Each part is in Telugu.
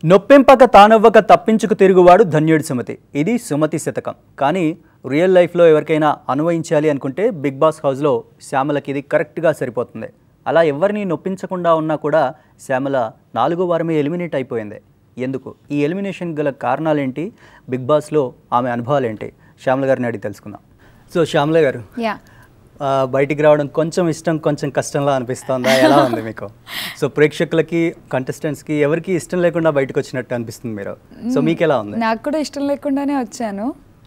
నొప్పెంపక తానవ్వక తప్పించుకు తిరుగువాడు ధన్యుడి సుమతి ఇది సుమతి శతకం కానీ రియల్ లైఫ్లో ఎవరికైనా అన్వయించాలి అనుకుంటే బిగ్ బాస్ హౌస్లో శ్యామలకి ఇది కరెక్ట్గా సరిపోతుంది అలా ఎవరిని నొప్పించకుండా ఉన్నా కూడా శ్యామల నాలుగో వారమే ఎలిమినేట్ అయిపోయింది ఎందుకు ఈ ఎలిమినేషన్ గల కారణాలేంటి బిగ్ బాస్లో ఆమె అనుభవాలేంటి శ్యామల గారిని అడిగి తెలుసుకుందాం సో శ్యామల గారు యా ఆ, బయటికి రావడం కొంచెం ఇష్టం కొంచెం కష్టంలా అనిపిస్తుందా ఎలా ఉంది మీకు సో ప్రేక్షకులకి కంటెస్టెంట్స్కి ఎవరికి ఇష్టం లేకుండా బయటకు వచ్చినట్టు అనిపిస్తుంది మీరు సో మీకు ఎలా ఉంది నాకు కూడా ఇష్టం లేకుండానే వచ్చాను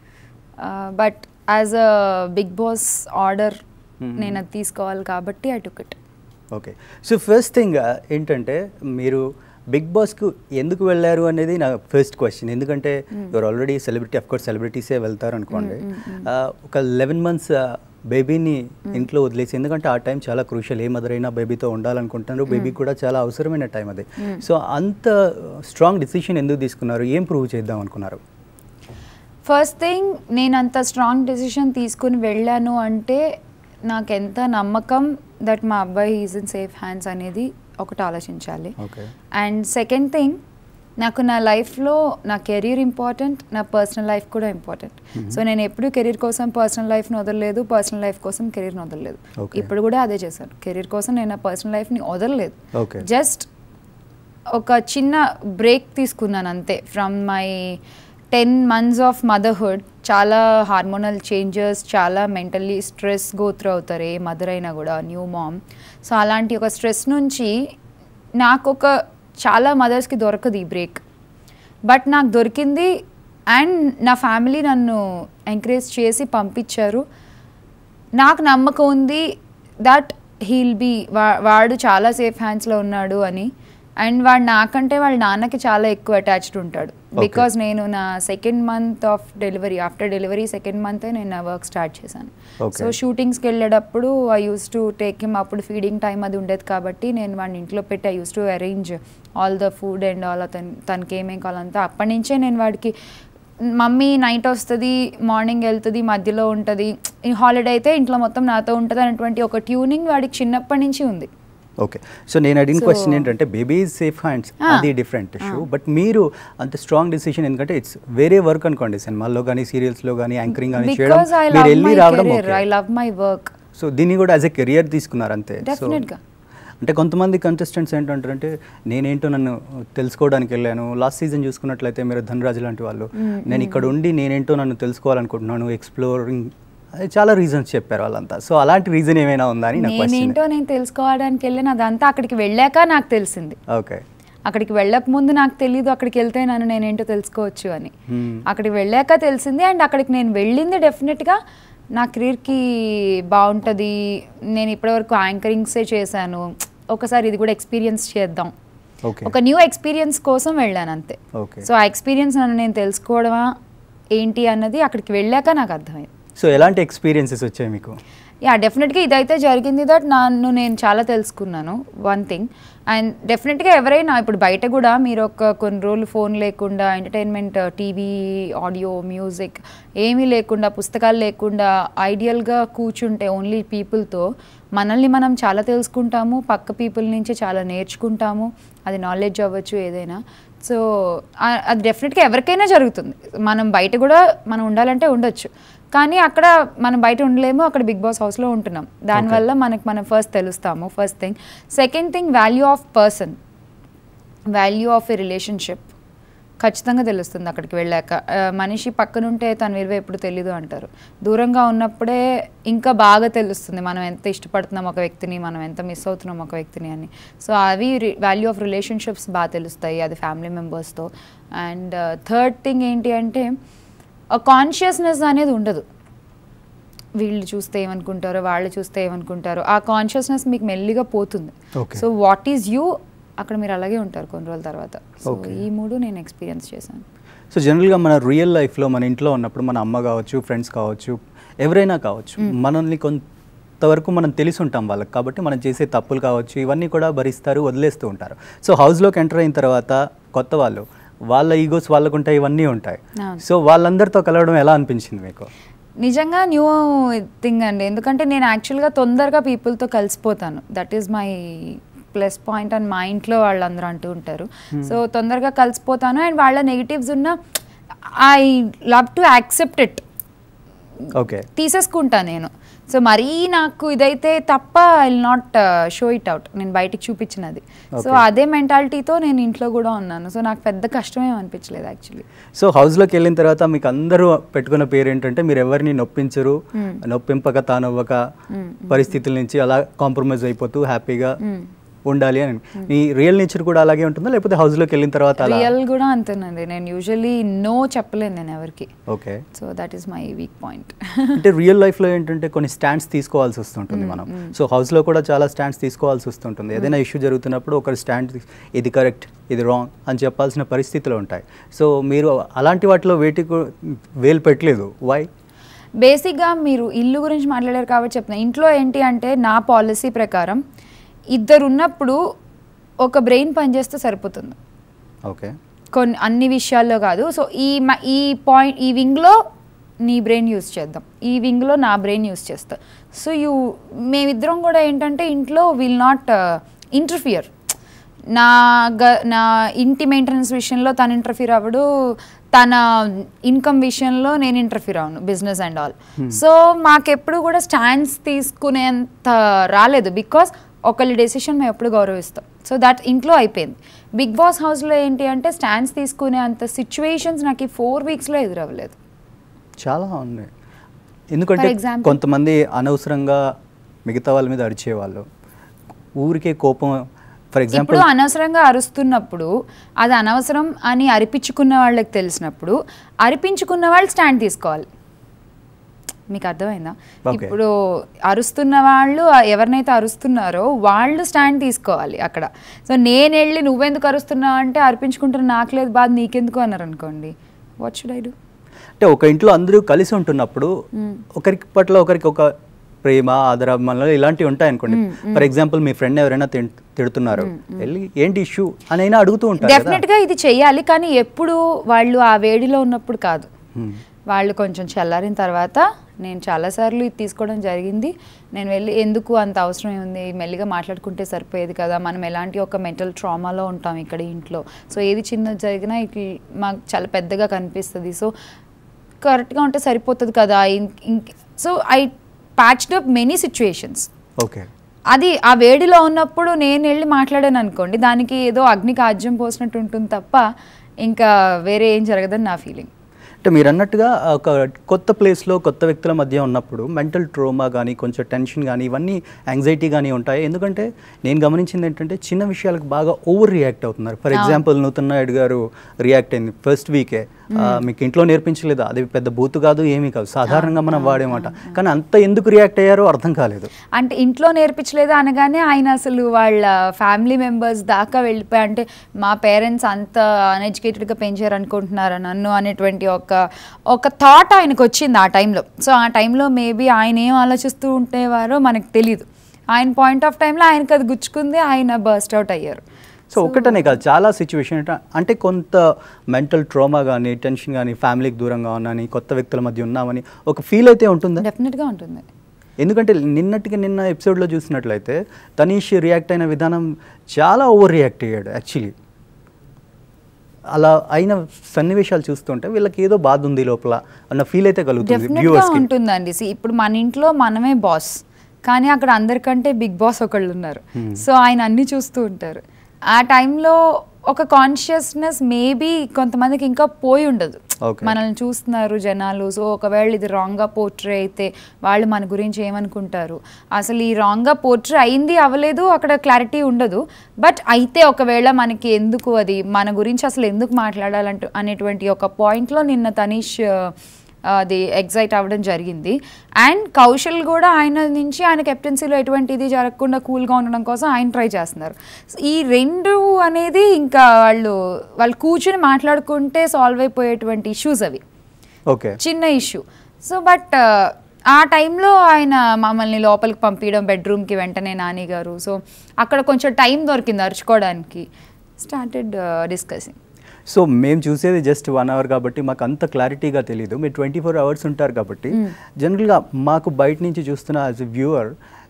but as a Bigg Boss order నేను అది తీసుకోవాలి కాబట్టి I took it okay so first thing ఏంటంటే మీరు బిగ్ బాస్కు ఎందుకు వెళ్ళారు అనేది నా ఫస్ట్ క్వశ్చన్ ఎందుకంటే your already celebrity of course సెలబ్రిటీసే వెళ్తారు అనుకోండి ఆ, ఒక లెవెన్ మంత్స్ బేబీని ఇంట్లో వదిలేసి ఎందుకంటే ఆ టైం చాలా క్రూషియల్ ఏ మదర్ అయినా బేబీతో ఉండాలనుకుంటున్నారు బేబీ కూడా చాలా అవసరమైన టైం అది సో అంత స్ట్రాంగ్ డిసిషన్ ఎందుకు తీసుకున్నారు ఏం ప్రూవ్ చేద్దాం అనుకున్నారు ఫస్ట్ థింగ్ నేను అంత స్ట్రాంగ్ డెసిషన్ తీసుకుని వెళ్ళాను అంటే నాకు ఎంత నమ్మకం దట్ మా అబ్బాయి ఈజ్ ఇన్ సేఫ్ హ్యాండ్స్ అనేది ఒకటి ఆలోచించాలి ఓకే అండ్ సెకండ్ థింగ్ నాకు నా లైఫ్లో నా కెరీర్ ఇంపార్టెంట్ నా పర్సనల్ లైఫ్ కూడా ఇంపార్టెంట్ సో నేను ఎప్పుడు కెరీర్ కోసం పర్సనల్ లైఫ్ని వదలలేదు పర్సనల్ లైఫ్ కోసం కెరీర్ని వదలలేదు Okay. ఇప్పుడు కూడా అదే చేశాను కెరీర్ కోసం నేను నా పర్సనల్ లైఫ్ని వదలలేదు Okay. జస్ట్ ఒక చిన్న బ్రేక్ తీసుకున్నాను అంతే from my ten months of motherhood చాలా హార్మోనల్ చేంజెస్ చాలా మెంటల్లీ స్ట్రెస్ గో త్రూ అవుతారు ఏ మదర్ అయినా కూడా న్యూ మామ్ సో అలాంటి ఒక స్ట్రెస్ నుంచి నాకు ఒక చాలా మదర్స్కి దొరకదు ఈ బ్రేక్ బట్ నాకు దొరికింది అండ్ నా ఫ్యామిలీ నన్ను ఎంకరేజ్ చేసి పంపించారు నాకు నమ్మకం ఉంది దట్ హీల్ బీ వాడు చాలా సేఫ్ హ్యాండ్స్లో ఉన్నాడు అని అండ్ వాడు నాకంటే వాళ్ళ నాన్నకి చాలా ఎక్కువ అటాచ్డ్ ఉంటాడు బికాజ్ నేను నా second month of delivery after delivery second మంతే నేను నా వర్క్ స్టార్ట్ చేశాను Okay. సో షూటింగ్స్కి వెళ్ళేటప్పుడు I use to take him అప్పుడు ఫీడింగ్ టైం అది ఉండేది కాబట్టి నేను వాడిని ఇంట్లో పెట్టి I use to arrange all the food and all తన తనకి ఏమేం కావాలంతా అప్పటి నుంచే నేను వాడికి మమ్మీ నైట్ వస్తుంది మార్నింగ్ వెళ్తుంది మధ్యలో ఉంటుంది ఈ హాలిడే అయితే ఇంట్లో మొత్తం నాతో ఉంటుంది అనేటువంటి ఒక ట్యూనింగ్ వాడికి చిన్నప్పటి నుంచి ఉంది ఓకే సో నేను అడిగిన So- క్వశ్చన్ ఏంటంటే బేబీ సేఫ్ హ్యాండ్స్ Ah. అది డిఫరెంట్ ఇష్యూ బట్ మీరు అంత స్ట్రాంగ్ డిసిషన్ ఎందుకంటే ఇట్స్ వేరే వర్క్ అనుకోండి సినిమాల్లో కానీ సీరియల్స్లో కానీ యాంకరింగ్ కానీ చేయడం బికాస్ ఐ మీరు లవ్ వెళ్ళి మై రావడం career I love my work so దీన్ని కూడా యాజ్ ఎ కెరియర్ తీసుకున్నారు అంతే సో Definitely-గా. అంటే కొంతమంది కంటెస్టెంట్స్ ఏంటంటారంటే నేనేంటో నన్ను తెలుసుకోవడానికి వెళ్ళాను లాస్ట్ సీజన్ చూసుకున్నట్లయితే మీరు ధనరాజు లాంటి వాళ్ళు నేను ఇక్కడ ఉండి నేనేంటో నన్ను తెలుసుకోవాలనుకుంటున్నాను ఎక్స్ప్లోరింగ్ చాలా రీజన్స్ చెప్పారు వాళ్ళంతా సో అలాంటి రీజన్ ఏమైనా ఉందా అని నా క్వశ్చన్ నేనేంటో నేను తెలుసుకోవడానికి వెళ్ళిన అదంతా అక్కడికి వెళ్ళాక నాకు తెలిసింది ఓకే అక్కడికి వెళ్ళక ముందు నాకు తెలియదు అక్కడికి వెళ్తే నన్ను నేనేంటో తెలుసుకోవచ్చు అని Hmm. అక్కడికి వెళ్ళాక తెలిసింది అండ్ అక్కడికి నేను వెళ్ళింది డెఫినెట్గా నా కెరీర్కి బాగుంటుంది నేను ఇప్పటివరకు యాంకరింగ్సే చేశాను ఒకసారి ఇది కూడా ఎక్స్పీరియన్స్ చేద్దాం ఓకే ఒక న్యూ ఎక్స్పీరియన్స్ కోసం వెళ్ళాను అంతే ఓకే సో ఆ ఎక్స్పీరియన్స్ నన్ను నేను తెలుసుకోవడమా ఏంటి అన్నది అక్కడికి వెళ్ళాక నాకు అర్థమైంది సో ఎలాంటి ఎక్స్పీరియన్సెస్ వచ్చాయి మీకు యా డెఫినెట్గా ఇదైతే జరిగింది దట్ నన్ను నేను చాలా తెలుసుకున్నాను వన్ థింగ్ అండ్ డెఫినెట్గా ఎవరైనా ఇప్పుడు బయట కూడా మీరు ఒక కొన్ని రోజులు ఫోన్ లేకుండా ఎంటర్టైన్మెంట్ టీవీ ఆడియో మ్యూజిక్ ఏమీ లేకుండా పుస్తకాలు లేకుండా ఐడియల్గా కూర్చుంటే ఓన్లీ పీపుల్తో మనల్ని మనం చాలా తెలుసుకుంటాము పక్క పీపుల్ నుంచి చాలా నేర్చుకుంటాము అది నాలెడ్జ్ అవ్వచ్చు ఏదైనా సో ఆ- అది డెఫినెట్గా ఎవరికైనా జరుగుతుంది మనం బయట కూడా మనం ఉండాలంటే ఉండొచ్చు కానీ అక్కడ మనం బయట ఉండలేము అక్కడ బిగ్ బాస్ హౌస్లో ఉంటున్నాం దానివల్ల మనకి మనం ఫస్ట్ తెలుస్తాము first thing second thing value of person value of a relationship ఖచ్చితంగా తెలుస్తుంది అక్కడికి వెళ్ళాక ఆ, మనిషి పక్కనుంటే తన విలువ ఎప్పుడు తెలీదు అంటారు దూరంగా ఉన్నప్పుడే ఇంకా బాగా తెలుస్తుంది మనం ఎంత ఇష్టపడుతున్నాం ఒక వ్యక్తిని మనం ఎంత మిస్ అవుతున్నాం ఒక వ్యక్తిని అని సో అవి వాల్యూ ఆఫ్ రిలేషన్షిప్స్ బాగా తెలుస్తాయి అది ఫ్యామిలీ మెంబర్స్తో అండ్ థర్డ్ థింగ్ ఏంటి అంటే కాన్షియస్నెస్ అనేది ఉండదు వీళ్ళు చూస్తే ఏమనుకుంటారో వాళ్ళు చూస్తే ఏమనుకుంటారో ఆ కాన్షియస్నెస్ మీకు మెల్లిగా పోతుంది Okay. So what is you అక్కడ మీరు అలాగే ఉంటారు కొన్ని రోజుల తర్వాత సో Okay. ఈ మూడు నేను ఎక్స్పీరియన్స్ చేశాను సో జనరల్గా మన రియల్ లైఫ్లో మన ఇంట్లో ఉన్నప్పుడు మన అమ్మ కావచ్చు ఫ్రెండ్స్ కావచ్చు ఎవరైనా కావచ్చు మనల్ని కొంతవరకు మనం తెలిసి ఉంటాం వాళ్ళకి కాబట్టి మనం చేసే తప్పులు కావచ్చు ఇవన్నీ కూడా భరిస్తారు వదిలేస్తూ ఉంటారు సో హౌస్లోకి ఎంటర్ అయిన తర్వాత కొత్త వాళ్ళు వాళ్ళ ఈగోస్ వాళ్ళకు ఉంటాయి ఇవన్నీ ఉంటాయి అవును. సో వాళ్ళందరితో కలవడం ఎలా అనిపించింది మీకు నిజంగా న్యూ థింగ్ అండి ఎందుకంటే నేను యాక్చువల్గా తొందరగా పీపుల్తో కలిసిపోతాను that is my plus point అని మా ఇంట్లో వాళ్ళందరూ అంటూ ఉంటారు సో తొందరగా కలిసిపోతాను అండ్ వాళ్ళ నెగిటివ్స్ ఉన్న I love to accept it okay తీసేసుకుంటా నేను సో మరీ నాకు ఇదైతే తప్ప I not show it out నేను బయటికి చూపించినది సో Okay. అదే మెంటాలిటీతో నేను ఇంట్లో కూడా ఉన్నాను సో నాకు పెద్ద కష్టమేం అనిపించలేదు యాక్చువల్లీ సో హౌస్లోకి వెళ్ళిన తర్వాత మీకు అందరూ పెట్టుకున్న పేరు ఏంటంటే మీరు ఎవరిని నొప్పించరు నొప్పింపక తానవ్వక పరిస్థితుల నుంచి అలా కాంప్రమైజ్ అయిపోతూ హ్యాపీగా ఉండాలి అని మీ రియల్ నేచర్ కూడా అలాగే ఉంటుందా లేకపోతే హౌస్లోకి వెళ్ళిన తర్వాత అలా రియల్ కూడా అంతేనండి నేను యూజువల్లీ నో చెప్పలేను నేను ఎవరికి okay so that is my weak point అంటే రియల్ లైఫ్లో ఏంటంటే కొన్ని స్టాండ్స్ తీసుకోవాల్సి వస్తుంటుంది మనం సో హౌస్లో కూడా చాలా స్టాండ్స్ తీసుకోవాల్సి వస్తుంటుంది ఏదైనా ఇష్యూ జరుగుతున్నప్పుడు ఒకరి స్టాండ్ ఇది కరెక్ట్ ఇది రాంగ్ అని చెప్పాల్సిన పరిస్థితులు ఉంటాయి సో మీరు అలాంటి వాటిలో వేటికి వేలు పెట్టలేదు వై బేసిక్గా మీరు ఇల్లు గురించి మాట్లాడారు కాబట్టి చెప్తున్నా ఇంట్లో ఏంటి అంటే నా పాలసీ ప్రకారం ఇద్దరు ఉన్నప్పుడు ఒక బ్రెయిన్ పనిచేస్తే సరిపోతుంది ఓకే కొన్ని అన్ని విషయాల్లో కాదు సో ఈ మ- ఈ పాయింట్ ఈ వింగ్లో నీ బ్రెయిన్ యూస్ చేద్దాం ఈ వింగ్లో నా బ్రెయిన్ యూస్ చేస్తా సో యూ మేమిద్దరం కూడా ఏంటంటే ఇంట్లో విల్ నాట్ ఇంటర్ఫియర్ నా గ నా ఇంటి మెయింటెనెన్స్ విషయంలో తను ఇంటర్ఫీర్ అవ్వడు తన ఇన్కమ్ విషయంలో నేను ఇంటర్ఫీర్ అవును బిజినెస్ అండ్ ఆల్ సో మాకెప్పుడు కూడా స్టాండ్స్ తీసుకునేంత రాలేదు బికాస్ ఒకళ్ళ డెసిషన్ మేము ఎప్పుడు గౌరవిస్తాం సో దట్ ఇంట్లో అయిపోయింది బిగ్ బాస్ హౌస్లో ఏంటి అంటే స్టాండ్స్ తీసుకునే అంత సిచ్యువేషన్స్ నాకు ఈ ఫోర్ వీక్స్లో ఎదురవ్వలేదు చాలా ఉన్నాయి ఎందుకంటే For example? కొంతమంది అనవసరంగా మిగతా వాళ్ళ మీద అరిచేవాళ్ళు ఊరికే కోపం ఫర్ ఎగ్జాంపుల్ ఇప్పుడు అనవసరంగా అరుస్తున్నప్పుడు అది అనవసరం అని అరిపించుకున్న వాళ్ళకి తెలిసినప్పుడు అరిపించుకున్న వాళ్ళు స్టాండ్ తీసుకోవాలి మీకు అర్థమైందా Okay. ఇప్పుడు అరుస్తున్న వాళ్ళు ఆ ఎవరినైతే అరుస్తున్నారో వాళ్ళు స్టాండ్ తీసుకోవాలి అక్కడ సో నేను వెళ్ళి నువ్వెందుకు అరుస్తున్నావు అంటే అర్పించుకుంటున్న నాకు లేదు బాధ నీకెందుకు అన్నారు అనుకోండి వాట్ షుడ్ ఐ డూ అంటే ఒక ఇంట్లో అందరూ కలిసి ఉంటున్నప్పుడు ఒకరికి పట్ల ఒకరికి ఒక ప్రేమ ఆదరాభిమానాలు ఇలాంటివి ఉంటాయి అనుకోండి ఫర్ ఎగ్జాంపుల్ మీ ఫ్రెండ్ ఎవరైనా తిన్- తిడుతున్నారు వెళ్ళి ఏంటి ఇష్యూ అని అయినా అడుగుతూ ఉంటారు కదా డెఫినెట్ గా ఇది చెయ్యాలి కానీ ఎప్పుడు వాళ్ళు ఆ వేడిలో ఉన్నప్పుడు కాదు Hmm. వాళ్ళు కొంచెం చల్లారిన తర్వాత నేను చాలాసార్లు ఇది తీసుకోవడం జరిగింది నేను వెళ్ళి ఎందుకు అంత అవసరం ఉంది మెల్లిగా మాట్లాడుకుంటే సరిపోయేది కదా మనం ఎలాంటి ఒక మెంటల్ ట్రామాలో ఉంటాం ఇక్కడ ఇంట్లో సో ఏది చిన్నది జరిగినా ఇట్లా మాకు చాలా పెద్దగా కనిపిస్తుంది సో కరెక్ట్గా ఉంటే సరిపోతుంది కదా so I patched up many situations okay అది ఆ వేడిలో ఉన్నప్పుడు నేను వెళ్ళి మాట్లాడాను అనుకోండి దానికి ఏదో అగ్నికి ఆజ్యం పోసినట్టు ఉంటుంది తప్ప ఇంకా వేరే ఏం జరగదని నా ఫీలింగ్ అంటే మీరు అన్నట్టుగా ఒక కొత్త ప్లేస్లో కొత్త వ్యక్తుల మధ్య ఉన్నప్పుడు మెంటల్ ట్రోమా కానీ కొంచెం టెన్షన్ కానీ ఇవన్నీ యాంగ్జైటీ కానీ ఉంటాయి ఎందుకంటే నేను గమనించింది ఏంటంటే చిన్న విషయాలకు బాగా ఓవర్ రియాక్ట్ అవుతున్నారు for example Nutan Naidu garu react అయింది ఫస్ట్ వీకే మీకు ఇంట్లో నేర్పించలేదు అది పెద్ద బూతు కాదు ఏమీ కాదు సాధారణంగా మనం వాడేమాట కానీ అంత ఎందుకు రియాక్ట్ అయ్యారో అర్థం కాలేదు అంటే ఇంట్లో నేర్పించలేదు అనగానే ఆయన అసలు వాళ్ళ ఫ్యామిలీ మెంబర్స్ దాకా వెళ్ళిపోయి అంటే మా పేరెంట్స్ అంత అన్ఎడ్యుకేటెడ్గా పెంచారు అనుకుంటున్నారా నన్ను అనేటువంటి ఒక ఒక థాట్ ఆయనకు వచ్చింది ఆ టైంలో సో ఆ టైంలో మేబీ ఆయన ఏం ఆలోచిస్తూ ఉండేవారో మనకు తెలియదు ఆయన పాయింట్ ఆఫ్ టైంలో ఆయనకు అది గుచ్చుకుంది ఆయన బర్స్ట్ అవుట్ అయ్యారు సో ఒకటనే కాదు చాలా సిచ్యువేషన్ అంటే కొంత మెంటల్ ట్రోమా కానీ టెన్షన్ కానీ ఫ్యామిలీకి దూరంగా ఉన్నాని కొత్త వ్యక్తుల మధ్య ఉన్నామని ఒక ఫీల్ అయితే ఉంటుందా డెఫినెట్గా ఉంటుంది ఎందుకంటే నిన్నటికి నిన్న ఎపిసోడ్లో చూసినట్లయితే తనీష్ రియాక్ట్ అయిన విధానం చాలా ఓవర్ రియాక్ట్ అయ్యాడు యాక్చువల్లీ అలా అయిన సన్నివేశాలు చూస్తుంటే వీళ్ళకి ఏదో బాధ ఉంది లోపల అన్న ఫీల్ అయితే కలుగుతుంది డెఫినెట్గా వ్యూవర్స్కి ఉంటుందండి See, ఇప్పుడు మన ఇంట్లో మనమే బాస్ కానీ అక్కడ అందరికంటే బిగ్ బాస్ ఒకళ్ళు ఉన్నారు సో ఆయన అన్ని చూస్తూ ఉంటారు ఆ టైంలో ఒక కాన్షియస్నెస్ మేబీ కొంతమందికి ఇంకా పోయి ఉండదు Okay. మనల్ని చూస్తున్నారు జనాలు సో ఒకవేళ ఇది రాంగ్గా పోర్ట్రే అయితే వాళ్ళు మన గురించి ఏమనుకుంటారు అసలు ఈ రాంగ్గా పోర్ట్రే అయింది అవ్వలేదు అక్కడ క్లారిటీ ఉండదు బట్ అయితే ఒకవేళ మనకి ఎందుకు అది మన గురించి అసలు ఎందుకు మాట్లాడాలంటూ అనేటువంటి ఒక పాయింట్లో నిన్న తనీష్ ఆ, అది ఎగ్జైట్ అవ్వడం జరిగింది అండ్ కౌశల్ కూడా ఆయన నుంచి ఆయన కెప్టెన్సీలో ఎటువంటిది జరగకుండా కూల్గా ఉండడం కోసం ఆయన ట్రై చేస్తున్నారు ఈ రెండు అనేది ఇంకా వాళ్ళు వాళ్ళు కూర్చుని మాట్లాడుకుంటే సాల్వ్ అయిపోయేటువంటి ఇష్యూస్ అవి ఓకే చిన్న ఇష్యూ సో బట్ ఆ టైంలో ఆయన మమ్మల్ని లోపలికి పంపించడం బెడ్రూమ్కి వెంటనే నాని గారు సో అక్కడ కొంచెం టైం దొరికింది అరుచుకోవడానికి స్టార్టెడ్ డిస్కసింగ్ సో మేము చూసేది జస్ట్ వన్ అవర్ కాబట్టి మాకు అంత క్లారిటీగా తెలియదు మీరు ట్వంటీ ఫోర్ అవర్స్ ఉంటారు కాబట్టి జనరల్గా మాకు బయట నుంచి చూస్తున్న యాజ్ ఎ వ్యూవర్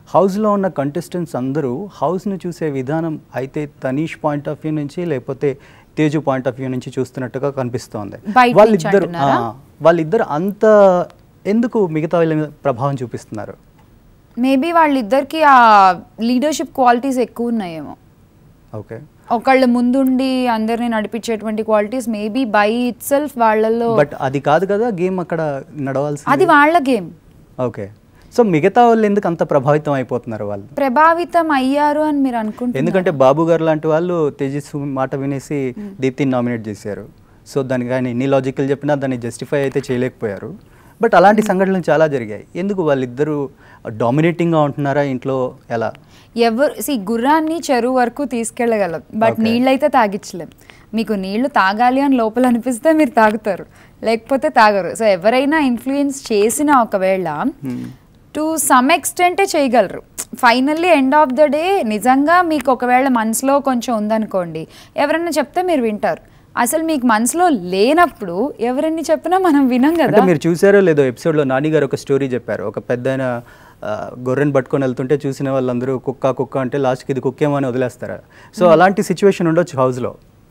హౌస్లో ఉన్న కంటెస్టెంట్స్ అందరూ హౌస్ను చూసే విధానం అయితే తనీష్ పాయింట్ ఆఫ్ వ్యూ నుంచి లేకపోతే తేజు పాయింట్ ఆఫ్ వ్యూ నుంచి చూస్తున్నట్టుగా కనిపిస్తోంది బయట నుంచి వాళ్ళిద్దరు అంటున్నారా? ఆ, వాళ్ళిద్దరు అంత ఎందుకు మిగతా వాళ్ళ మీద ప్రభావం చూపిస్తున్నారు మేబీ వాళ్ళిద్దరికి ఆ లీడర్షిప్ క్వాలిటీస్ ఎక్కువ ఉన్నాయేమో ఓకే ఒకళ్ళ ముందుండి అందరిని నడిపించేటువంటి qualities maybe by itself వాళ్ళల్లో బట్ అది కాదు కదా గేమ్ అక్కడ నడవాల్సి అది వాళ్ళ గేమ్ ఓకే సో మిగతా వాళ్ళు ఎందుకు అంత ప్రభావితం అయిపోతున్నారు వాళ్ళు ప్రభావితం అయ్యారు అని మీరు అనుకుంటున్నారు ఎందుకంటే బాబు గారు లాంటి వాళ్ళు తేజస్సు మాట వినేసి దీప్తిని నామినేట్ చేశారు సో దానికి ఆయన ఎన్ని లాజికల్ చెప్పినా దాన్ని జస్టిఫై అయితే చేయలేకపోయారు బట్ అలాంటి సంఘటనలు చాలా జరిగాయి ఎందుకు వాళ్ళిద్దరూ డామినేటింగ్గా ఉంటున్నారా ఇంట్లో ఎలా ఎవరు సి గుర్రాన్ని చెరువు వరకు తీసుకెళ్ళగలం బట్ Okay. నీళ్ళైతే తాగించలేం మీకు నీళ్లు తాగాలి అని లోపల అనిపిస్తే మీరు తాగుతారు లేకపోతే తాగరు సో ఎవరైనా ఇన్ఫ్లుయెన్స్ చేసినా ఒకవేళ టు సమ్ ఎక్స్టెంటే చేయగలరు finally end of the day నిజంగా మీకు ఒకవేళ మనసులో కొంచెం ఉందనుకోండి ఎవరైనా చెప్తే మీరు వింటారు అసలు మీకు మనసులో లేనప్పుడు ఎవరెన్ని చెప్పినా మనం వినం అంటే కదా మీరు చూసారో లేదో ఎపిసోడ్లో నాని గారు ఒక స్టోరీ చెప్పారు ఒక పెద్ద గొర్రెని పట్టుకొని వెళ్తుంటే చూసిన వాళ్ళందరూ కుక్క కుక్క అంటే లాస్ట్కి ఇది కుక్కేమో అని వదిలేస్తారు సో అలాంటి సిచ్యువేషన్ ఉండొచ్చు హౌస్లో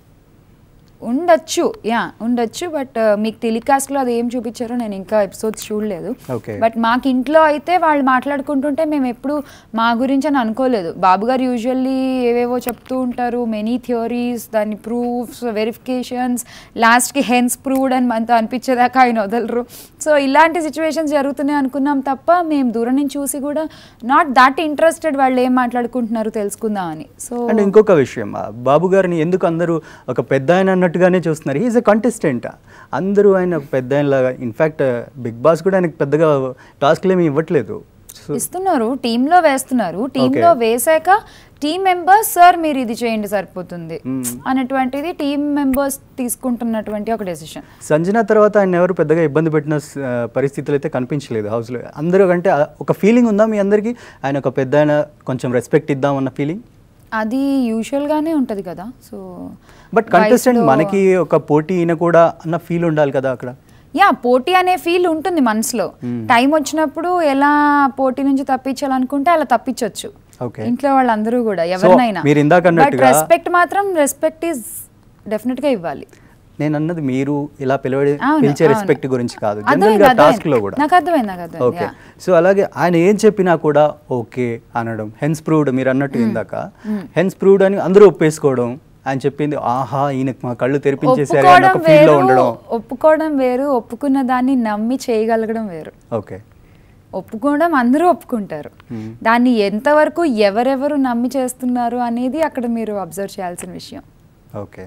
ఉండొచ్చు యా ఉండొచ్చు బట్ మీకు టెలికాస్ట్లో అది ఏం చూపించారో నేను ఇంకా ఎపిసోడ్స్ చూడలేదు Okay. బట్ మాకు ఇంట్లో అయితే వాళ్ళు మాట్లాడుకుంటుంటే మేము ఎప్పుడు మా గురించి అని అనుకోలేదు బాబు గారు యూజువల్లీ ఏవేవో చెప్తూ ఉంటారు మెనీ థియరీస్ దాని ప్రూఫ్స్ వెరిఫికేషన్స్ లాస్ట్కి హెన్స్ ప్రూవ్డ్ అని మనతో అనిపించేదాకా ఆయన వదలరు సో ఇలాంటి సిచ్యువేషన్స్ జరుగుతున్నాయి అనుకున్నాం తప్ప మేము దూరం నుంచి చూసి కూడా నాట్ దట్ ఇంట్రెస్టెడ్ వాళ్ళు ఏం మాట్లాడుకుంటున్నారు తెలుసుకుందామని సో అండ్ ఇంకొక విషయం ఆ బాబు గారిని ఎందుకు అందరూ ఒక పెద్ద ఆయన అన్నట్టుగానే చూస్తున్నారు ఈజ్ ఎ కంటెస్టెంట్ అందరూ ఆయన ఒక పెద్ద ఆయనలాగా ఇన్ఫ్యాక్ట్ బిగ్ బాస్ కూడా ఆయనకు పెద్దగా టాస్క్లు ఏమి ఇవ్వట్లేదు సో ఇస్తున్నారు టీంలో వేస్తున్నారు టీంలో వేసాక టీం మెంబర్స్ సార్ మీరు ఇది చేయండి సరిపోతుంది అనేటువంటిది టీం మెంబర్స్ తీసుకుంటున్నటువంటి ఒక డెసిషన్ సంజన తర్వాత ఆయన ఎవరు పెద్దగా ఇబ్బంది పెట్టిన స- పరిస్థితులు అయితే కనిపించలేదు హౌస్లో అందరూ అంటే ఆ ఒక ఫీలింగ్ ఉందా మీ అందరికీ ఆయన ఒక పెద్ద ఆయన కొంచెం రెస్పెక్ట్ ఇద్దాం అన్న ఫీలింగ్ అది యూజువల్ గానే ఉంటది కదా సో బట్ కంటెస్టెంట్ మనకి ఒక పోటీ ఈయన కూడా అన్న ఫీల్ ఉండాలి కదా అక్కడ యా పోటీ అనే ఫీల్ ఉంటుంది మనసులో టైం వచ్చినప్పుడు ఎలా పోటీ నుంచి తప్పించాలనుకుంటే అలా తప్పించవచ్చు Okay. ఇంట్లో వాళ్ళందరూ కూడా ఎవరినైనా మీరు ఇందాక బట్ అన్నట్టుగా- రెస్పెక్ట్ మాత్రం రెస్పెక్ట్ ఈజ్ డెఫినెట్ గా ఇవ్వాలి నేను అన్నది మీరు ఇలా పిలవడి అవును, పిలిచే అవును. రెస్పెక్ట్ గురించి కాదు అర్థమైంది, జనరల్గా అర్థమైంది. టాస్క్లో కూడా నాకు అర్థమైంది నాకు అర్థమైంది ఓకే yeah. సో అలాగే ఆయన ఏం చెప్పినా కూడా ఓకే అనడం హెన్స్ ప్రూవ్డ్ మీరు అన్నట్టు ఇందాక హెన్స్ ప్రూవ్డ్ అని అందరూ ఒప్పేసుకోవడం ఆయన చెప్పింది ఆహా ఈయనకు మా కళ్ళు తెరిపించేశారు అని ఒప్పుకోవడం ఒక ఫీల్ లో వేరు ఉండడం ఒప్పుకోవడం వేరు ఒప్పుకున్న దాన్ని నమ్మి చేయగలగడం వేరు ఓకే ఒప్పుకోవడం అందరూ ఒప్పుకుంటారు దాన్ని ఎంతవరకు ఎవరెవరు నమ్మి చేస్తున్నారు అనేది అక్కడ మీరు అబ్జర్వ్ చేయాల్సిన విషయం ఓకే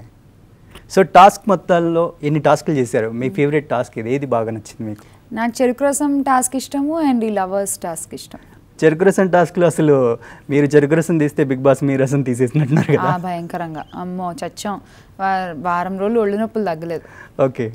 సో టాస్క్ మొత్తాల్లో ఎన్ని టాస్క్లు చేశారు మీ ఫేవరెట్ టాస్క్ ఇది ఏది బాగా నచ్చింది మీకు నాకు చెరుకు రసం టాస్క్ ఇష్టము అండ్ ఈ లవర్స్ టాస్క్ ఇష్టం చెరుకు రసం టాస్క్లో అసలు మీరు చెరుకు రసం తీస్తే బిగ్ బాస్ మీ రసం తీసేసినట్టున్నారు ఆ కదా భయంకరంగా అమ్మో చచ్చాం వా- వారం రోజులు ఒళ్ళు నొప్పులు తగ్గలేదు ఓకే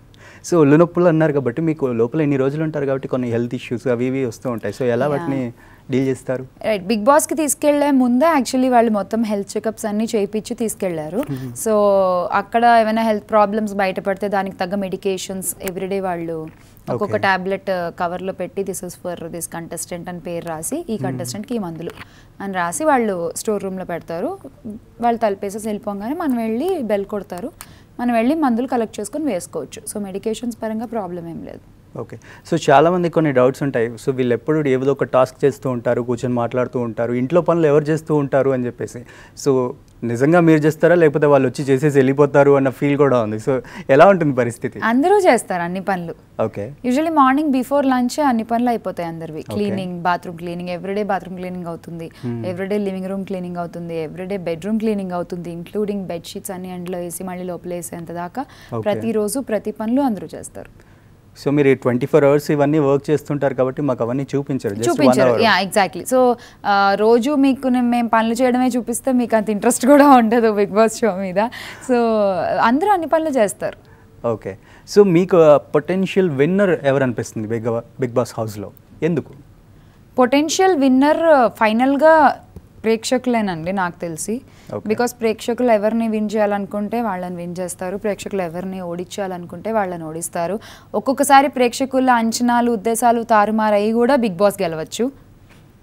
సో ఒళ్ళు నొప్పులు అన్నారు కాబట్టి మీకు లోపల ఎన్ని రోజులు ఉంటారు కాబట్టి కొన్ని హెల్త్ ఇష్యూస్ అవి ఇవి వస్తూ ఉంటాయి సో ఎలా Yeah. వాటిని డీల్ చేస్తారు రైట్ బిగ్ బాస్కి తీసుకెళ్లే ముందే యాక్చువల్లీ వాళ్ళు మొత్తం హెల్త్ చెకప్స్ అన్ని చేయించి తీసుకెళ్లారు సో అక్కడ ఏమైనా హెల్త్ ప్రాబ్లమ్స్ బయటపడితే దానికి తగ్గ మెడికేషన్స్ ఎవ్రీడే వాళ్ళు ఒక్కొక్క Okay. టాబ్లెట్ కవర్లో పెట్టి this is for this contestant అని పేరు రాసి ఈ కంటెస్టెంట్కి ఈ మందులు అని రాసి వాళ్ళు స్టోర్ రూమ్లో పెడతారు వాళ్ళు తలిపేసేసి వెళ్ళిపోగానే మనం వెళ్ళి బెల్ కొడతారు మనం వెళ్ళి మందులు కలెక్ట్ చేసుకొని వేసుకోవచ్చు సో మెడికేషన్స్ పరంగా ప్రాబ్లం ఏం లేదు ఓకే సో చాలా మంది కొన్ని డౌట్స్ ఉంటాయి సో వీళ్ళు ఎప్పుడు ఏదో ఒక టాస్క్ చేస్తూ ఉంటారు కూర్చొని మాట్లాడుతూ ఉంటారు ఇంట్లో పనులు ఎవరు చేస్తూ ఉంటారు అని చెప్పేసి సో నిజంగా మీరు చేస్తారా లేకపోతే వాళ్ళు వచ్చి చేసేసి వెళ్ళిపోతారు అన్న ఫీల్ కూడా ఉంది సో ఎలా ఉంటుంది పరిస్థితి అందరూ చేస్తారు అన్ని పనులు okay usually morning before lunch అన్ని పనులు అయిపోతాయి అందరివి cleaning bathroom cleaning every day bathroom cleaning అవుతుంది ఎవ్రీడే లివింగ్ రూమ్ క్లీనింగ్ అవుతుంది ఎవ్రీడే బెడ్రూమ్ క్లీనింగ్ అవుతుంది ఇంక్లూడింగ్ బెడ్షీట్స్ అన్ని ఎండలో వేసి మళ్ళీ లోపల వేసేంత దాకా Okay. ప్రతిరోజు ప్రతి పనులు అందరూ చేస్తారు సో మీరు ట్వంటీ ఫోర్ అవర్స్ ఇవన్నీ వర్క్ చేస్తుంటారు కాబట్టి మాకు అవన్నీ చూపించరు జస్ట్ వన్ చూపించారు అవర్ యా ఎగ్జాక్ట్లీ సో రోజు మీకు నేను మేము పనులు చేయడమే చూపిస్తే మీకు అంత ఇంట్రెస్ట్ కూడా ఉండదు బిగ్ బాస్ షో మీద సో అందరూ అన్ని పనులు చేస్తారు ఓకే సో మీకు పొటెన్షియల్ విన్నర్ ఎవరు అనిపిస్తుంది బిగ్ బిగ్ బాస్ హౌస్లో ఎందుకు పొటెన్షియల్ విన్నర్ ఫైనల్గా ప్రేక్షకులేనండి నాకు తెలిసి Okay. బికాస్ ప్రేక్షకులు ఎవరిని విన్ చేయాలనుకుంటే వాళ్ళని విన్ చేస్తారు ప్రేక్షకులు ఎవరిని ఓడించాలనుకుంటే వాళ్ళని ఓడిస్తారు ఒక్కొక్కసారి ప్రేక్షకుల అంచనాలు ఉద్దేశాలు తారుమారయ్యి కూడా బిగ్ బాస్ గెలవచ్చు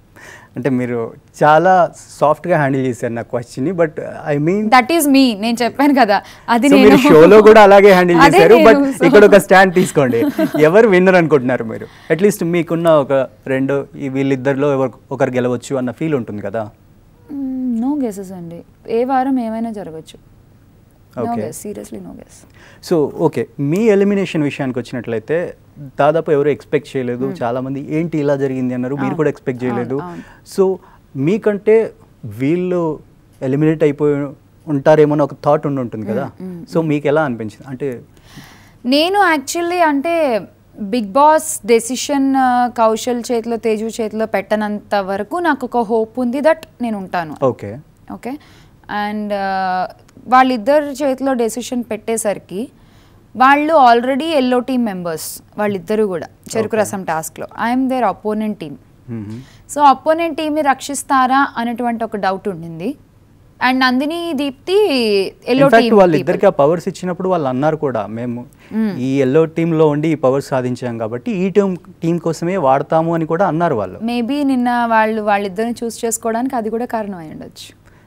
అంటే మీరు చాలా సాఫ్ట్గా హ్యాండిల్ చేశారు నా క్వశ్చన్ని but I mean that is me నేను చెప్పాను కదా అది సో నేను మీరు షోలో కూడా అలాగే హ్యాండిల్ అదే చేశారు బట్ నేను, so- ఇక్కడ ఒక స్టాండ్ తీసుకోండి ఎవరు విన్నర్ అనుకుంటున్నారు మీరు అట్లీస్ట్ మీకున్న ఒక రెండు ఈ వీళ్ళిద్దరిలో ఎవరు ఒకరు గెలవచ్చు అన్న ఫీల్ ఉంటుంది కదా నో గెసెస్ అండి ఏ వారం ఏమైనా జరగచ్చు no Okay. Guess seriously no guess so okay మీ ఎలిమినేషన్ విషయానికి వచ్చినట్లయితే దాదాపు ఎవరు ఎక్స్పెక్ట్ చేయలేదు చాలా మంది ఏంటి ఇలా జరిగింది అన్నారు మీరు అవును. కూడా ఎక్స్పెక్ట్ చేయలేదు అవును, అవును. సో మీకంటే వీళ్ళు ఎలిమినేట్ అయిపోయి ఉంటారేమో అని ఒక థాట్ ఉండి ఉంటుంది కదా సో మీకు ఎలా అనిపించింది అంటే నేను యాక్చువల్లీ అంటే బిగ్ బాస్ డెసిషన్ కౌశల్ చేతిలో తేజు చేతిలో పెట్టనంత వరకు నాకు ఒక హోప్ ఉంది దట్ నేను ఉంటాను ఓకే ఓకే అండ్ వాళ్ళిద్దరు చేతిలో డెసిషన్ పెట్టేసరికి వాళ్ళు ఆల్రెడీ ఎల్లో టీమ్ మెంబర్స్ వాళ్ళిద్దరూ కూడా చెరుకు Okay. రసం టాస్క్లో I'm there opponent team so opponent టీమ్ని రక్షిస్తారా అనేటువంటి ఒక డౌట్ ఉండింది and Nandini Deepthi yellow in fact team వాళ్ళిద్దరికి ఆ పవర్స్ ఇచ్చినప్పుడు వాళ్ళు అన్నారు కూడా మేము ఈ ఎల్లో టీంలో ఉండి ఈ పవర్స్ సాధించాం కాబట్టి ఈ టీం టీం కోసమే వాడతాము అని కూడా అన్నారు వాళ్ళు మేబీ నిన్న వాళ్ళు వాళ్ళిద్దరిని చూస్ చేసుకోవడానికి అది కూడా కారణం అయి ఉండొచ్చు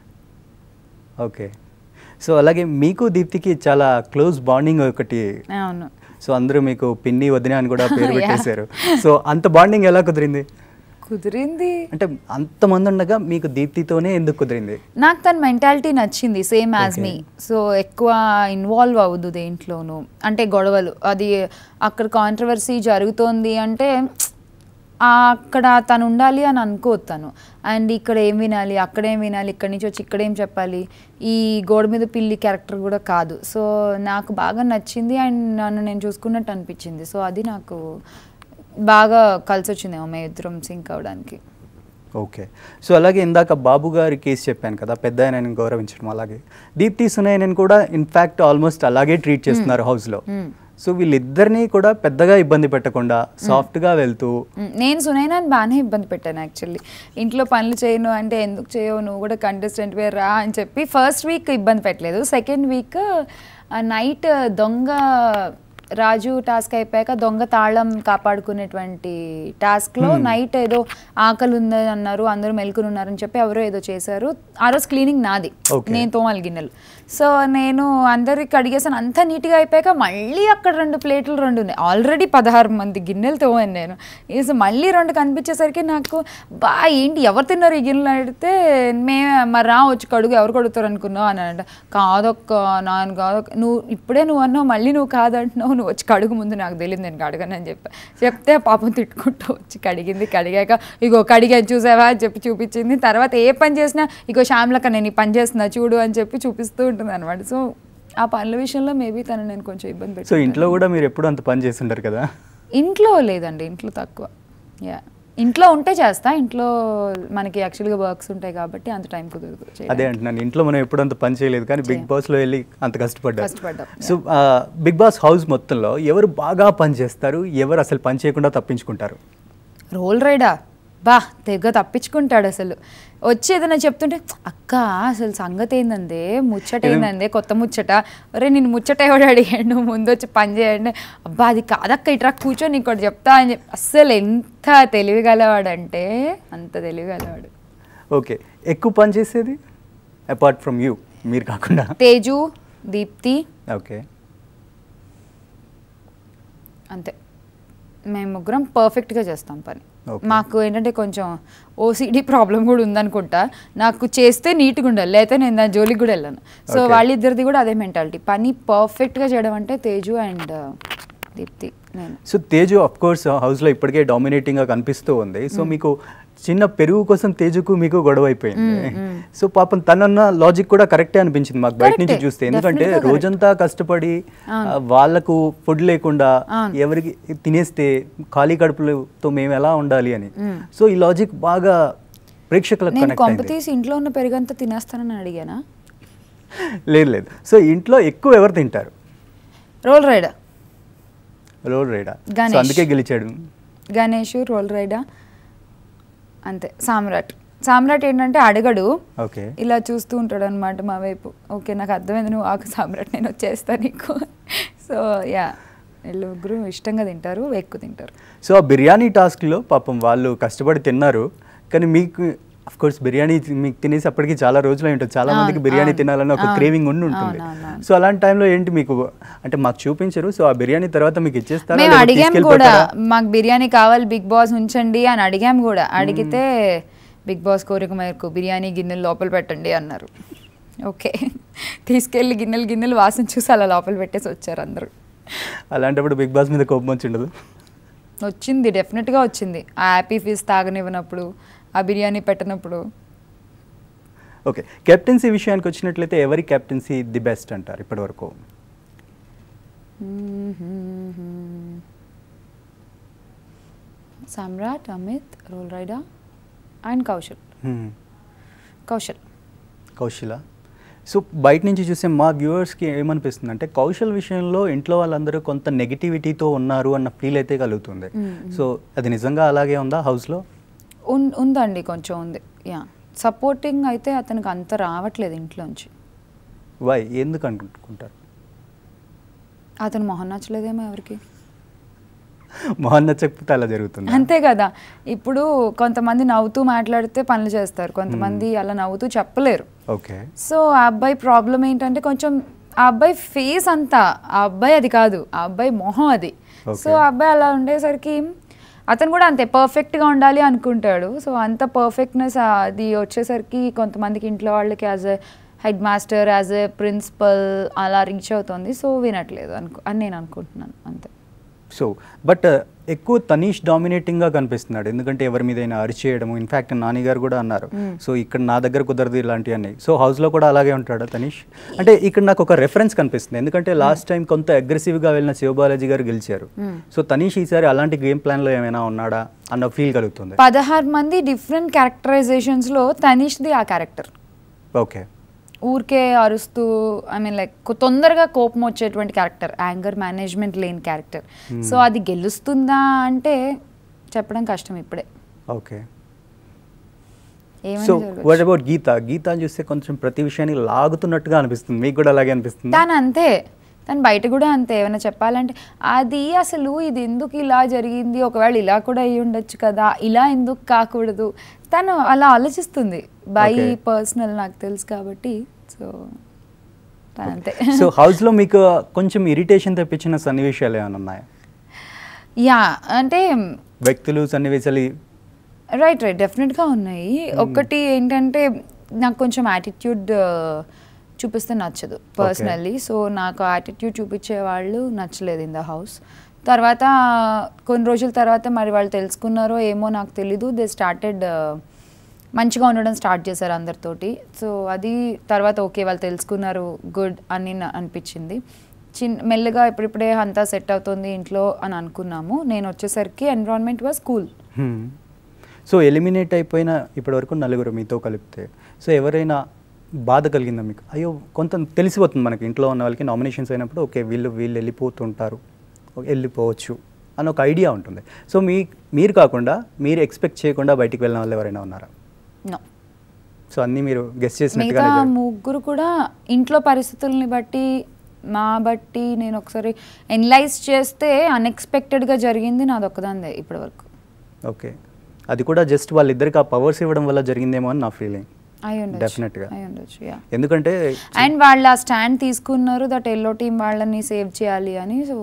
ఓకే సో అలాగే మీకు దీప్తికి చాలా క్లోజ్ బాండింగ్ ఒకటి అవును సో అందరూ మీకు పిన్ని వదిన అని కూడా పేరు Yeah. పెట్టేశారు సో అంత బాండింగ్ ఎలా కుదిరింది కుదిరింది అంటే అంతమంది ఉండగా మీకు దీప్తితోనే ఎందుకు కుదిరింది నాకు తన మెంటాలిటీ నచ్చింది సేమ్ యాజ్ Okay. మీ సో ఎక్కువ ఇన్వాల్వ్ అవ్వదు దేంట్లోనూ అంటే గొడవలు అది అక్కడ కాంట్రవర్సీ జరుగుతోంది అంటే ఆ అక్కడ తను ఉండాలి అని అనుకోవద్దు తను అండ్ ఇక్కడ ఏం వినాలి అక్కడ ఏం వినాలి ఇక్కడి నుంచి వచ్చి ఇక్కడ ఏం చెప్పాలి ఈ గోడ మీద పిల్లి క్యారెక్టర్ కూడా కాదు సో నాకు బాగా నచ్చింది అండ్ నన్ను నేను చూసుకున్నట్టు అనిపించింది సో అది నాకు బాగా కలిసి వచ్చిందేమో మేము ఇద్దరం సింక్ అవడానికి ఓకే సో అలాగే ఇందాక బాబు గారి కేసు చెప్పాను కదా పెద్ద ఆయనని గౌరవించడం అలాగే దీప్తి సునయనని కూడా ఇన్ఫ్యాక్ట్ ఆల్మోస్ట్ అలాగే ట్రీట్ చేస్తున్నారు హౌస్లో Hmm. సో వీళ్ళిద్దరినీ కూడా పెద్దగా ఇబ్బంది పెట్టకుండా సాఫ్ట్గా వెళ్తూ మ్, నేను సునైనాని బాగానే ఇబ్బంది పెట్టాను యాక్చువల్లీ ఇంట్లో పనులు చేయను అంటే ఎందుకు చేయవు నువ్వు కూడా కంటెస్టెంట్ వే రా అని చెప్పి ఫస్ట్ వీక్ ఇబ్బంది పెట్టలేదు సెకండ్ వీక్ నైట్ దొంగ రాజు టాస్క్ అయిపోయాక దొంగ తాళం కాపాడుకునేటువంటి టాస్క్లో నైట్ ఏదో ఆకలి ఉందని అన్నారు అందరూ మెలుకుని ఉన్నారని చెప్పి ఎవరో ఏదో చేశారు ఆ రోజు క్లీనింగ్ నాది Okay. నేను తోమాలి గిన్నెలు సో నేను అందరికి కడిగేసాను అంతా నీట్గా అయిపోయాక మళ్ళీ అక్కడ రెండు ప్లేట్లు రెండు ఉన్నాయి ఆల్రెడీ పదహారు మంది గిన్నెలు తోమాను నేను సో మళ్ళీ రెండు కనిపించేసరికి నాకు బా ఏంటి ఎవరు తిన్నారు ఈ గిన్నెలు అడిగితే మేమే మరి రా వచ్చి కడుగు ఎవరు కడుగుతారు అనుకున్నావు అని అంట కాదొక్క నాన్న కాదొక్క నువ్వు ఇప్పుడే నువ్వు అన్నావు మళ్ళీ నువ్వు కాదంటున్నావు నువ్వు వచ్చి కడుగు ముందు నాకు తెలియదు నేను కడగను అని చెప్పి చెప్తే పాపం తిట్టుకుంటూ వచ్చి కడిగింది కడిగాక ఇగో కడిగాను చూసావా అని చెప్పి చూపించింది తర్వాత ఏ పని చేసినా ఇగో శ్యామ్లక నేను ఈ పని చేస్తున్నా చూడు అని చెప్పి చూపిస్తూ ఉంటుంది అనమాట సో ఆ పనుల విషయంలో మేబీ తను నేను కొంచెం ఇబ్బంది సో పెట్టాను ఇంట్లో కూడా మీరు ఎప్పుడు అంత పని చేస్తుంటారు కదా ఇంట్లో లేదండి ఇంట్లో తక్కువ యా ఇంట్లో ఉంటే చేస్తా ఇంట్లో మనకి యాక్చువల్గా వర్క్స్ ఉంటాయి కాబట్టి అంత టైం కుదరదు చేయడానికి. అదే అంటున్నాను ఇంట్లో మనం ఎప్పుడు అంత పని చేయలేదు కానీ బిగ్ చేయం. బాస్లో వెళ్ళి అంత కష్టపడ్డారు కష్టపడ్డాం, సో బిగ్ బాస్ హౌస్ మొత్తంలో ఎవరు బాగా పని చేస్తారు ఎవరు అసలు పని చేయకుండా తప్పించుకుంటారు రోల్ రైడా బా తెగ తప్పించుకుంటాడు అసలు వచ్చి ఏదైనా చెప్తుంటే అక్క అసలు సంగతి ఏందందే ముచ్చట ఏందందే కొత్త ముచ్చట అరే నేను ముచ్చట ఎవడు అడిగాడు నువ్వు ముందు వచ్చి పని చేయండి అబ్బా అది కాదక్క ఇట్రా కూర్చో నీకు ఒకటి చెప్తా అని చెప్పి అస్సలు ఎంత తెలివిగలవాడంటే అంత తెలివిగలవాడు ఓకే ఎక్కువ పని చేసేది అపార్ట్ ఫ్రమ్ యూ మీరు కాకుండా తేజు దీప్తి ఓకే అంతే మేము ముగ్గురం పర్ఫెక్ట్గా చేస్తాం పని Okay. మాకు ఏంటంటే కొంచెం ఓసిడి ప్రాబ్లం కూడా ఉందనుకుంటా నాకు చేస్తే నీట్గా ఉండాలి లేకపోతే నేను దాని జోలికి కూడా వెళ్ళాను సో Okay. వాళ్ళిద్దరిది కూడా అదే మెంటాలిటీ పని పర్ఫెక్ట్గా చేయడం అంటే తేజు అండ్ దీప్తి నేను సో తేజు అఫ్ కోర్స్ హౌస్లో ఇప్పటికే డామినేటింగ్గా కనిపిస్తూ ఉంది సో మీకు చిన్న పెరుగు కోసం తేజుకు మీకు గొడవ అయిపోయింది సో పాపం తనన్న లాజిక్ కూడా కరెక్టే అనిపించింది మాకు బయట నుంచి Correct. చూస్తే ఎందుకంటే Definitely correct. రోజంతా కష్టపడి అవును. ఆ, వాళ్ళకు ఫుడ్ లేకుండా అవును. ఎవరికి తినేస్తే ఖాళీ కడుపులతో మేము ఎలా ఉండాలి అని సో ఈ లాజిక్ బాగా ప్రేక్షకులకు నేను కనెక్ట్ కొంప అయింది తీసి ఇంట్లో ఉన్న పెరుగంతా తినేస్తానని అడిగానా లేదు లేదు సో ఇంట్లో ఎక్కువ ఎవరు తింటారు Roll Rida Roll Rida so Ganesh. అందుకే గెలిచాడు గణేష్ రోల్ రైడా అంతే సామ్రాట్ సామ్రాట్ ఏంటంటే అడగడు ఓకే ఇలా చూస్తూ ఉంటాడు అనమాట మా వైపు ఓకే నాకు అర్థమైంది నువ్వు ఆకు సామ్రాట్ నేను వచ్చేస్తా నీకు సో యా వీళ్ళు ముగ్గురు ఇష్టంగా తింటారు ఎక్కువ తింటారు సో ఆ బిర్యానీ టాస్క్లో పాపం వాళ్ళు కష్టపడి తిన్నారు కానీ మీకు అఫ్ కోర్స్ బిర్యానీ మీకు తినేసి అప్పటికి చాలా రోజులు అయి ఉంటుంది చాలా మందికి అవును, బిర్యానీ అవును, తినాలని ఒక అవును, క్రేవింగ్ ఉండి ఉంటుంది అవును, అవును, అవును. సో అలాంటి టైంలో ఏంటి మీకు అంటే మాకు చూపించరు సో ఆ బిర్యానీ తర్వాత మీకు ఇచ్చేస్తారా మేము లేకపోతే అడిగాం తీసుకెళ్ళి కూడా పెట్టారా? మాకు బిర్యానీ కావాలి బిగ్ బాస్ ఉంచండి అని అడిగాం కూడా అడిగితే బిగ్ బాస్ కోరిక మేరకు బిర్యానీ గిన్నెలు లోపల పెట్టండి అన్నారు ఓకే తీసుకెళ్ళి గిన్నెలు గిన్నెలు వాసన చూసి అలా లోపల పెట్టేసి వచ్చారు అందరూ అలాంటప్పుడు బిగ్ బాస్ మీద కోపం వచ్చి ఉండదు వచ్చింది డెఫినెట్గా వచ్చింది ఆ హ్యాపీ ఫీస్ తాగనివ్వనప్పుడు ఆ బిర్యానీ పెట్టనప్పుడు ఓకే కెప్టెన్సీ విషయానికి వచ్చినట్లయితే ఎవరి కెప్టెన్సీ ది బెస్ట్ అంటారు ఇప్పటివరకు Samrat Amit Roll Rida and Kaushal Hmm. Kaushal కౌశల సో బయట నుంచి చూసే మా వ్యూవర్స్కి ఏమనిపిస్తుంది అంటే కౌశల్ విషయంలో ఇంట్లో వాళ్ళందరూ కొంత నెగిటివిటీతో ఉన్నారు అన్న ఫీల్ అయితే కలుగుతుంది సో అది నిజంగా అలాగే ఉందా హౌస్లో ఉన్ ఉందండి కొంచెం ఉంది యా సపోర్టింగ్ అయితే అతనికి అంత రావట్లేదు ఇంట్లోంచి వై ఎందుకు అనుకుంటారు అతను మొహం నచ్చలేదేమో ఎవరికి మొహన్ నచ్చకపోతే అలా జరుగుతుంది అంతే కదా ఇప్పుడు కొంతమంది నవ్వుతూ మాట్లాడితే పనులు చేస్తారు కొంతమంది అలా నవ్వుతూ చెప్పలేరు ఓకే సో ఆ అబ్బాయి ప్రాబ్లం ఏంటంటే కొంచెం ఆ అబ్బాయి ఫేస్ అంతా ఆ అబ్బాయి అది కాదు ఆ అబ్బాయి మొహం అది Okay. సో ఆ అబ్బాయి అలా ఉండేసరికి అతను కూడా అంతే పర్ఫెక్ట్గా ఉండాలి అనుకుంటాడు సో అంత పర్ఫెక్ట్నెస్ అది వచ్చేసరికి కొంతమందికి ఇంట్లో వాళ్ళకి as a headmaster as a principal అలా రీచ్ అవుతుంది సో వినట్లేదు అనుకో అని నేను అనుకుంటున్నాను అంతే సో బట్ ఎక్కువ తనీష్ డామినేటింగ్గా కనిపిస్తున్నాడు ఎందుకంటే ఎవరి మీద అయినా అరిచేయడము ఇన్ఫ్యాక్ట్ నాని గారు కూడా అన్నారు సో ఇక్కడ నా దగ్గర కుదరదు ఇలాంటివన్నీ సో హౌస్లో కూడా అలాగే ఉంటాడా తనీష్ అంటే ఇక్కడ నాకు ఒక రెఫరెన్స్ కనిపిస్తుంది ఎందుకంటే లాస్ట్ టైం కొంత అగ్రెసివ్గా వెళ్ళిన శివబాలాజీ గారు గెలిచారు సో తనీష్ ఈసారి అలాంటి గేమ్ ప్లాన్లో ఏమైనా ఉన్నాడా అన్న ఫీల్ కలుగుతుంది పదహారు మంది డిఫరెంట్ క్యారెక్టరైజేషన్స్లో తనీష్ది ఆ క్యారెక్టర్ ఓకే ఊరికే అరుస్తూ ఐ మీన్ లైక్ తొందరగా కోపం వచ్చేటువంటి క్యారెక్టర్ యాంగర్ మేనేజ్మెంట్ లేని క్యారెక్టర్ సో అది గెలుస్తుందా అంటే చెప్పడం కష్టం ఇప్పుడే ఓకే ఏమైనా సో జరగచ్చు. వాట్ అబౌట్ గీత గీత చూస్తే కొంచెం ప్రతి విషయాన్ని లాగుతున్నట్టుగా అనిపిస్తుంది మీకు కూడా అలాగే అనిపిస్తుంది తను అంతే తను బయట కూడా అంతే ఏమైనా చెప్పాలంటే అది అసలు ఇది ఎందుకు ఇలా జరిగింది ఒకవేళ ఇలా కూడా అయ్యి ఉండొచ్చు కదా ఇలా ఎందుకు కాకూడదు తను అలా ఆలోచిస్తుంది బై Okay. పర్సనల్ నాకు తెలుసు కాబట్టి సో తను అంతే సో హౌస్లో మీకు కొంచెం ఇరిటేషన్ తెప్పించిన సన్నివేశాలు ఏమైనా ఉన్నాయా యా అంటే వ్యక్తులు సన్నివేశాలు రైట్ రైట్ డెఫినెట్గా ఉన్నాయి ఒకటి ఏంటంటే నాకు కొంచెం యాటిట్యూడ్ చూపిస్తే నచ్చదు పర్సనల్లీ సో నాకు యాటిట్యూడ్ చూపించే వాళ్ళు నచ్చలేదు ఇన్ ద హౌస్ తర్వాత కొన్ని రోజుల తర్వాత మరి వాళ్ళు తెలుసుకున్నారో ఏమో నాకు తెలీదు దే స్టార్టెడ్ మంచిగా ఉండడం స్టార్ట్ చేశారు అందరితోటి సో అది తర్వాత ఓకే వాళ్ళు తెలుసుకున్నారు గుడ్ అని నా- అనిపించింది చిన్న మెల్లగా ఇప్పుడిప్పుడే అంతా సెట్ అవుతుంది ఇంట్లో అని అనుకున్నాము నేను వచ్చేసరికి environment was cool so eliminate అయిపోయిన ఇప్పటివరకు నలుగురు మీతో కలిపితే సో ఎవరైనా బాధ కలిగిందా మీకు అయ్యో కొంత తెలిసిపోతుంది మనకి ఇంట్లో ఉన్న వాళ్ళకి నామినేషన్స్ అయినప్పుడు ఓకే వీళ్ళు వీళ్ళు వెళ్ళిపోతుంటారు వెళ్ళిపోవచ్చు అని ఒక ఐడియా ఉంటుంది సో మీ మీరు కాకుండా మీరు ఎక్స్పెక్ట్ చేయకుండా బయటికి వెళ్ళిన వాళ్ళు ఎవరైనా ఉన్నారా నో సో అన్నీ మీరు గెస్ట్ మిగతా చేసినట్టుగా ముగ్గురు కూడా ఇంట్లో పరిస్థితుల్ని బట్టి మా బట్టి నేను ఒకసారి ఎనలైజ్ చేస్తే అన్ఎక్స్పెక్టెడ్గా జరిగింది నాది ఒక్కదాందే ఇప్పటి వరకు ఓకే అది కూడా జస్ట్ వాళ్ళిద్దరికి ఆ పవర్స్ ఇవ్వడం వల్ల జరిగిందేమో అని నా ఫీలింగ్ అయి ఉండొచ్చు Definitely-గా. అయి ఉండొచ్చు యా ఎందుకంటే అండ్ వాళ్ళు ఆ స్టాండ్ తీసుకున్నారు దట్ ఎల్లో టీం వాళ్ళని సేవ్ చేయాలి అని so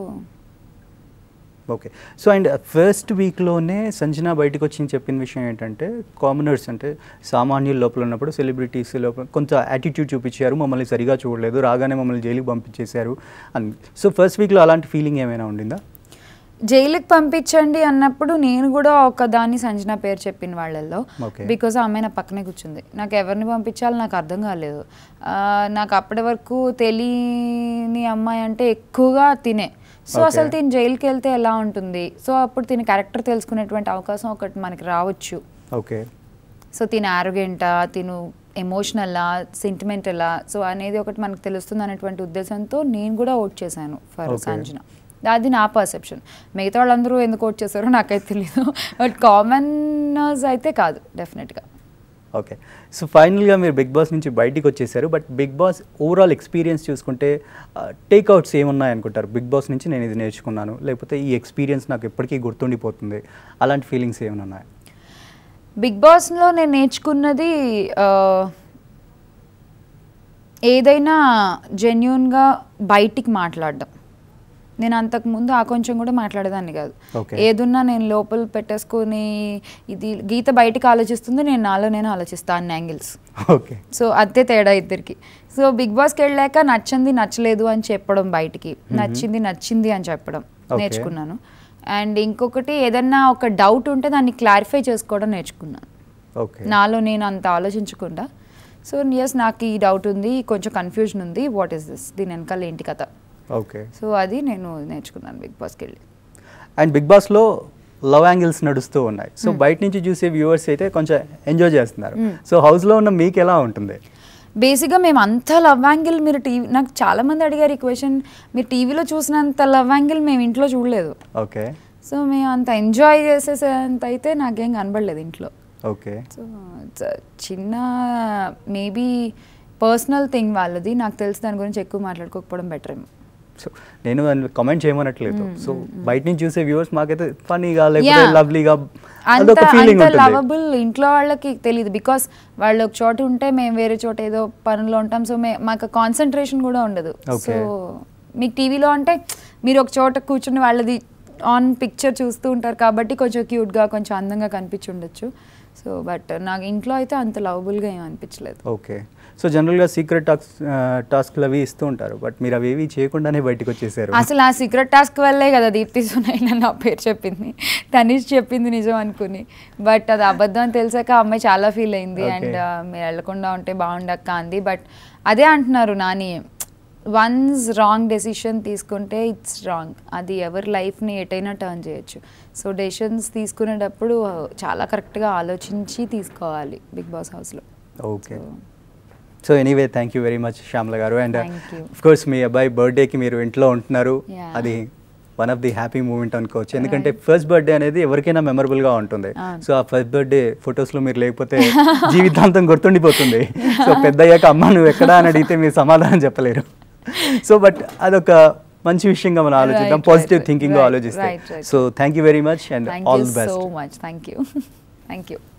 okay so and first వీక్లోనే సంజన బయటకు వచ్చి చెప్పిన విషయం ఏంటంటే కామనర్స్ అంటే సామాన్యుల లోపల ఉన్నప్పుడు సెలబ్రిటీస్ లోపల కొంత యాటిట్యూడ్ చూపించారు మమ్మల్ని సరిగా చూడలేదు రాగానే మమ్మల్ని జైలుకి పంపించేశారు అని సో ఫస్ట్ వీక్లో అలాంటి ఫీలింగ్ ఏమైనా ఉండిందా జైలుకి పంపించండి అన్నప్పుడు నేను కూడా ఒక దాన్ని సంజన పేరు చెప్పిన వాళ్ళల్లో Okay. బికాజ్ ఆ అమ్మాయి నా పక్కనే కూర్చుంది నాకు ఎవరిని పంపించాలో నాకు అర్థం కాలేదు ఆ, నాకు అప్పటి వరకు తెలియని అమ్మాయి అంటే ఎక్కువగా తినే సో Okay. అసలు తిని జైలుకి వెళ్తే ఎలా ఉంటుంది సో అప్పుడు తిని క్యారెక్టర్ తెలుసుకునేటువంటి అవకాశం ఒకటి మనకి రావచ్చు ఓకే సో తిన ఆరోగ్యంటా తిను ఎమోషనల్లా సెంటిమెంటలా సో అనేది ఒకటి మనకు తెలుస్తుంది అనేటువంటి ఉద్దేశంతో నేను కూడా ఓట్ చేశాను ఫర్ Okay. సంజన అది నా పర్సెప్షన్ మిగతా వాళ్ళందరూ ఎందుకు ఓట్ చేశారో నాకైతే తెలియదు బట్ కామనర్స్ అయితే కాదు డెఫినెట్గా ఓకే సో ఫైనల్గా మీరు బిగ్ బాస్ నుంచి బయటికి వచ్చేసారు but Bigg Boss overall experience చూసుకుంటే టేక్అవుట్స్ ఏమున్నాయి అనుకుంటారు బిగ్ బాస్ నుంచి నేను ఇది నేర్చుకున్నాను లేకపోతే ఈ ఎక్స్పీరియన్స్ నాకు ఎప్పటికీ గుర్తుండిపోతుంది అలాంటి ఫీలింగ్స్ ఏమైనా ఉన్నాయి బిగ్ బాస్లో నేను నేర్చుకున్నది ఆ, ఏదైనా జెన్యున్గా బయటికి మాట్లాడడం నేను అంతకు ముందు ఆ కొంచెం కూడా మాట్లాడేదాన్ని కాదు Okay. ఏదున్నా నేను లోపల పెట్టేసుకొని ఇది గీత బయటికి ఆలోచిస్తుంది నేను నాలో నేను ఆలోచిస్తాను అన్ని యాంగిల్స్ ఓకే సో అంతే తేడా ఇద్దరికి సో బిగ్ బాస్కి వెళ్ళాక నచ్చింది నచ్చలేదు అని చెప్పడం బయటికి నచ్చింది నచ్చింది అని చెప్పడం Okay. నేర్చుకున్నాను అండ్ ఇంకొకటి ఏదన్నా ఒక డౌట్ ఉంటే దాన్ని క్లారిఫై చేసుకోవడం నేర్చుకున్నాను ఓకే నాలో నేను అంత ఆలోచించకుండా సో ఎస్ నాకు ఈ డౌట్ ఉంది కొంచెం కన్ఫ్యూజన్ ఉంది వాట్ ఈస్ దిస్ దీని వెనకాల ఏంటి కథ ఓకే సో అది నేను నేర్చుకున్నాను బిగ్ బాస్కి వెళ్ళి అండ్ బిగ్ బాస్లో లవ్ యాంగిల్స్ నడుస్తూ ఉన్నాయి సో బయట నుంచి చూసే వ్యూవర్స్ అయితే కొంచెం ఎంజాయ్ చేస్తున్నారు సో హౌస్లో ఉన్న మీకు ఎలా ఉంటుంది బేసిక్గా మేము అంత లవ్ యాంగిల్ మీరు టీవీ నాకు చాలా మంది అడిగారు ఈ క్వశ్చన్ మీరు టీవీలో చూసినంత లవ్ యాంగిల్ మేము ఇంట్లో చూడలేదు ఓకే సో మేము అంత ఎంజాయ్ చేసేసేంత అయితే నాకేం కనబడలేదు ఇంట్లో ఓకే సో it's a చిన్న మేబీ పర్సనల్ థింగ్ వాళ్ళది నాకు తెలిసి దాని గురించి ఎక్కువ మాట్లాడుకోకపోవడం బెటర్ ఏమో సో నేను కామెంట్ చేయమనట్లేదు సో బయట నుంచి చూసే వ్యూవర్స్ మాకైతే ఫనీగా లేకపోతే Yeah. లవ్లీగా అంత అదొక ఫీలింగ్ అంత ఉంటుంది లవబుల్ ఇంట్లో వాళ్ళకి తెలియదు బికాస్ వాళ్ళు ఒక చోట ఉంటే మేము వేరే చోట ఏదో పనుల్లో ఉంటాం సో మే మాకు కాన్సన్ట్రేషన్ కూడా ఉండదు సో Okay. మీకు టీవీలో అంటే మీరు ఒక చోట కూర్చుని వాళ్ళది ఆన్ పిక్చర్ చూస్తూ ఉంటారు కాబట్టి కొంచెం క్యూట్గా కొంచెం అందంగా కనిపించి ఉండొచ్చు సో బట్ నాకు ఇంట్లో అయితే అంత లవబుల్గా ఏం అనిపించలేదు ఓకే సో జనరల్గా సీక్రెట్ టాక్స్ టాస్క్లు అవి ఇస్తూ ఉంటారు బట్ మీరు అవి ఏవి చేయకుండానే బయటకు వచ్చేసారు అసలు ఆ సీక్రెట్ టాస్క్ వల్లే కదా దీప్తి సునైనా నా పేరు చెప్పింది తనిష్ చెప్పింది నిజం అనుకుని బట్ అది అబద్ధం అని తెలిసాక ఆ అమ్మాయి చాలా ఫీల్ అయింది Okay. అండ్ మీరు వెళ్లకుండా ఉంటే బాగుండక్క అంది బట్ అదే అంటున్నారు నాని వన్స్ రాంగ్ డెసిషన్ తీసుకుంటే ఇట్స్ రాంగ్ అది ఎవరి లైఫ్ని ఎటైనా టర్న్ చేయొచ్చు సో డెసిషన్స్ తీసుకునేటప్పుడు చాలా కరెక్ట్గా ఆలోచించి తీసుకోవాలి బిగ్ బాస్ హౌస్లో okay so anyway thank you very much Shyamala garu and Thank you. Of course మీ అబ్బాయి బర్త్డేకి మీరు ఇంట్లో ఉంటున్నారు Yeah. అది one of the happy moment అనుకోవచ్చు ఎందుకంటే ఫస్ట్ బర్త్డే అనేది ఎవరికైనా మెమరబుల్గా ఉంటుంది అవును. సో ఆ ఫస్ట్ బర్త్డే ఫొటోస్లో మీరు లేకపోతే జీవితాంతం గుర్తుండిపోతుంది సో పెద్ద అయ్యాక అమ్మ నువ్వు ఎక్కడా అని అడిగితే మీరు సమాధానం చెప్పలేరు సో బట్ అదొక మంచి విషయంగా మనం ఆలోచిద్దాం Right, positive right, thinking right, ఆలోచిస్తే right, right. So thank you very much and thank all you the best so much thank you thank you